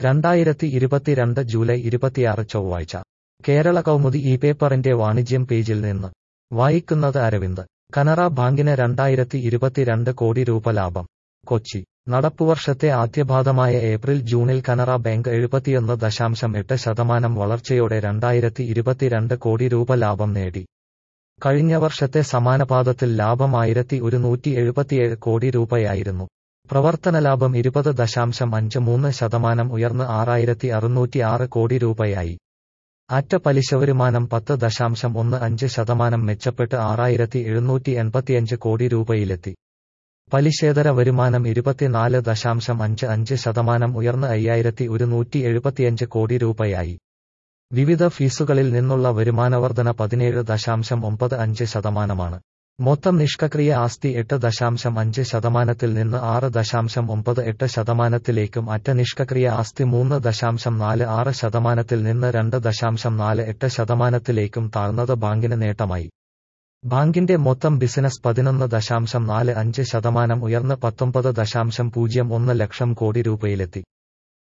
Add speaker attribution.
Speaker 1: രണ്ടായിരത്തി ഇരുപത്തിരണ്ട് ജൂലൈ ഇരുപത്തിയാറ് ചൊവ്വാഴ്ച കേരള കൗമുദി ഈ പേപ്പറിന്റെ വാണിജ്യം പേജിൽ നിന്ന് വായിക്കുന്നത് അരവിന്ദ് കനറ ബാങ്കിന് രണ്ടായിരത്തി ഇരുപത്തിരണ്ട് കോടി രൂപ ലാഭം കൊച്ചി നടപ്പുവർഷത്തെ ആദ്യപാദമായ ഏപ്രിൽ ജൂണിൽ കനറ ബാങ്ക് എഴുപത്തിയൊന്ന് ദശാംശം എട്ട് ശതമാനം വളർച്ചയോടെ രണ്ടായിരത്തി ഇരുപത്തിരണ്ട് കോടി രൂപ ലാഭം നേടി കഴിഞ്ഞ വർഷത്തെ സമാനപാദത്തിൽ ലാഭം ആയിരത്തി ഒരുന്നൂറ്റി എഴുപത്തിയേഴ് കോടി രൂപയായിരുന്നു പ്രവർത്തന ലാഭം ഇരുപത് ദശാംശം അഞ്ച് മൂന്ന് ശതമാനം ഉയർന്ന് ആറായിരത്തി അറുന്നൂറ്റി ആറ് കോടി രൂപയായി അറ്റ പലിശ വരുമാനം പത്ത് ദശാംശം ഒന്ന് അഞ്ച് ശതമാനം മെച്ചപ്പെട്ട് ആറായിരത്തി എഴുന്നൂറ്റി എൺപത്തിയഞ്ച് കോടി രൂപയിലെത്തി പലിശേതര വരുമാനം ഇരുപത്തിനാല് ദശാംശം അഞ്ച് അഞ്ച് ശതമാനം ഉയർന്ന് അയ്യായിരത്തി ഒരുന്നൂറ്റി എഴുപത്തിയഞ്ച് കോടി രൂപയായി വിവിധ ഫീസുകളിൽ നിന്നുള്ള വരുമാനവർധന പതിനേഴ് ദശാംശം ഒമ്പത് അഞ്ച് ശതമാനമാണ് മൊത്തം നിഷ്ക്രിയ ആസ്തി എട്ട് ദശാംശം അഞ്ച് ശതമാനത്തിൽ നിന്ന് ആറ് ദശാംശം ഒമ്പത് എട്ട് ശതമാനത്തിലേക്കും അറ്റ നിഷ്ക്രിയ ആസ്തി മൂന്ന് ദശാംശം നാല് ആറ് ശതമാനത്തിൽ നിന്ന് രണ്ട് ദശാംശം നാല് എട്ട് ശതമാനത്തിലേക്കും താഴ്ന്നത് ബാങ്കിന് നേട്ടമായി ബാങ്കിന്റെ മൊത്തം ബിസിനസ് പതിനൊന്ന് ദശാംശം നാല് അഞ്ച് ശതമാനം ഉയർന്ന് പത്തൊമ്പത് ദശാംശം പൂജ്യം ഒന്ന് ലക്ഷം കോടി രൂപയിലെത്തി